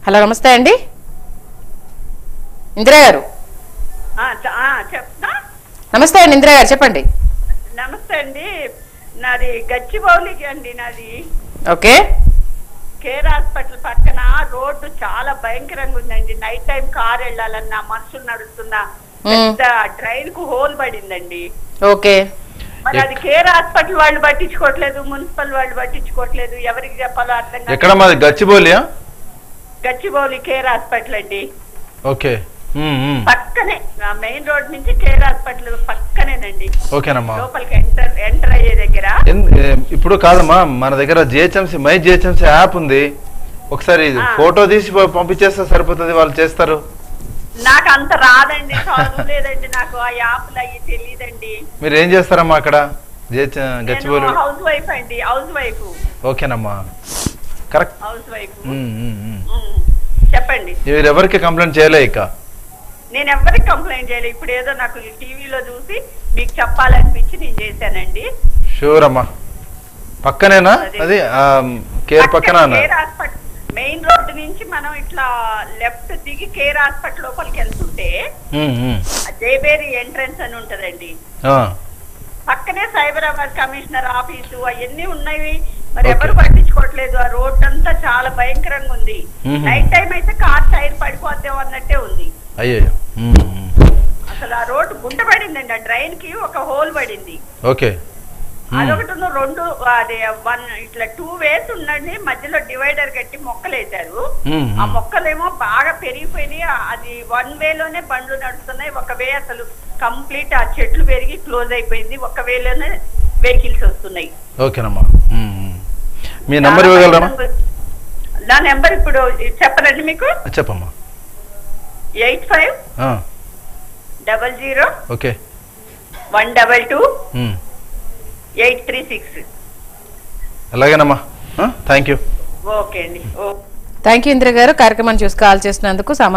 Hello నమస్తే అండి ఇందిరా గారు ఆ, చ- ఆ, చెప్తా నమస్తే అండి ఇందిరా గారు చెప్పండి నమస్తే అండి నాది గచ్చిబౌలికి అండి నాది ఓకే కేర్ హాస్పిటల్ పక్కన రోడ్డు చాలా భయంకరంగా ఉందండి నైట్ టైం కార్ వెళ్ళాలన్నా మనుషులు నడుస్తున్నా పెద్ద డ్రైన్ కు హోల్ పడిందండి ఓకే మరి అది కేర్ హాస్పిటల్ వాళ్ళు పట్టించుకోవట్లేదు మున్సిపల్ వాళ్ళు పట్టించుకోవట్లేదు ఎవరికి చెప్పాలో అర్థం కాదు. ఎక్కడ మాది గచ్చిబౌలియా గచ్చిబౌలి కేర్ హాస్పిటల్ అండి ఓకే ఉమ్, ఉమ్. పక్కనే మెయిన్ రోడ్ నుంచి కేర్ హాస్పిటల్ పక్కనేనండి ఓకేనమ్మా లోపలికి ఎంటర్ ఎంటర్ అయ్యే దగ్గర ఎన్- ఏ, ఇప్పుడు కాదమ్మా మన దగ్గర జిహెచ్ఎంసీ మై జిహెచ్ఎంసీ యాప్ ఉంది ఒకసారి ఆ. ఫోటో తీసి ప- పంపించేస్తే సరిపోతుంది వాళ్ళు చేస్తారు నాకు అంత రాదండి చదువు లేదండి నాకు ఆ యాప్లు అయ్యి తెలియదండి మీరు ఏం చేస్తారమ్మా అక్కడ జిహెచ్ గచ్చిబౌలి నేను హౌస్ వైఫ్ అండి హౌస్ వైఫ్ ఓకేనమ్మా కరెక్ట్ హౌస్ వైఫ్ ఉమ్, ఉమ్, ఉమ్. ఉమ్. చెప్పండి మీరు ఎవరికి కంప్లైంట్ చేయలే ఇక నేను ఎవరికి కంప్లైంట్ చేయలేదు ఇప్పుడు ఏదో నాకు ఈ టీవీలో చూసి మీకు చెప్పాలనిపించి నేను చేశానండి షూర్ అమ్మా పక్కనేనా అదే. అది ఆ, కేర్ పక్కన అన్న కేర్ హాస్పిటల్ మెయిన్ రోడ్ నుంచి మనం ఇట్లా లెఫ్ట్ దిగి కేర్ హాస్పిటల్ లోపలికి వెళ్తుంటే ఉమ్, ఉమ్. ఆ జేబేరి ఎంట్రన్స్ అని ఉంటదండి ఆ, పక్కనే సైబరాబాద్ కమిషనర్ ఆఫీసు అవన్నీ ఉన్నాయి మరి Okay. ఎవరు పట్టించుకోవట్లేదు ఆ రోడ్ అంతా చాలా భయంకరంగా ఉంది Mhm. నైట్ టైం అయితే కార్ టైర్ పడిపోద్దాం అన్నట్టే ఉంది అయ్యయ్యో ఉమ్, ఉమ్. అసలు ఆ రోడ్డు గుంట పడిందండి ఆ డ్రైన్ కి ఒక హోల్ పడింది ఓకే ఉమ్. అదొకటి ఉన్న రెండు అదే వన్ ఇట్లా టూ వేస్ ఉండండి మధ్యలో డివైడర్ కట్టి మొక్కలు వేశారు ఉమ్, ఆ ఉమ్. మొక్కలేమో బాగా పెరిగిపోయినాయి ఆ- అది వన్ వేలోనే బండ్లు నడుస్తున్నాయి ఒక వే అసలు కంప్లీట్ ఆ చెట్లు పెరిగి క్లోజ్ అయిపోయింది ఒక వేలోనే వెహికల్స్ వస్తున్నాయి ఓకేనమ్మా ఉమ్, ఉమ్. మీ నంబర్ ఇవ్వగలరా నా నెంబర్ ఇప్పుడు చెప్పనండి మీకు చెప్పమ్మా ఎయిట్ ఫైవ్ ఆ, double zero okay one double two ఉమ్. ఎయిట్ త్రీ సిక్స్ అలాగేనమ్మా థ్యాంక్ యూ ఓకే అండి okay thank you Indira garu కార్యక్రమాన్ని చూసి కాల్ చేసినందుకు సమా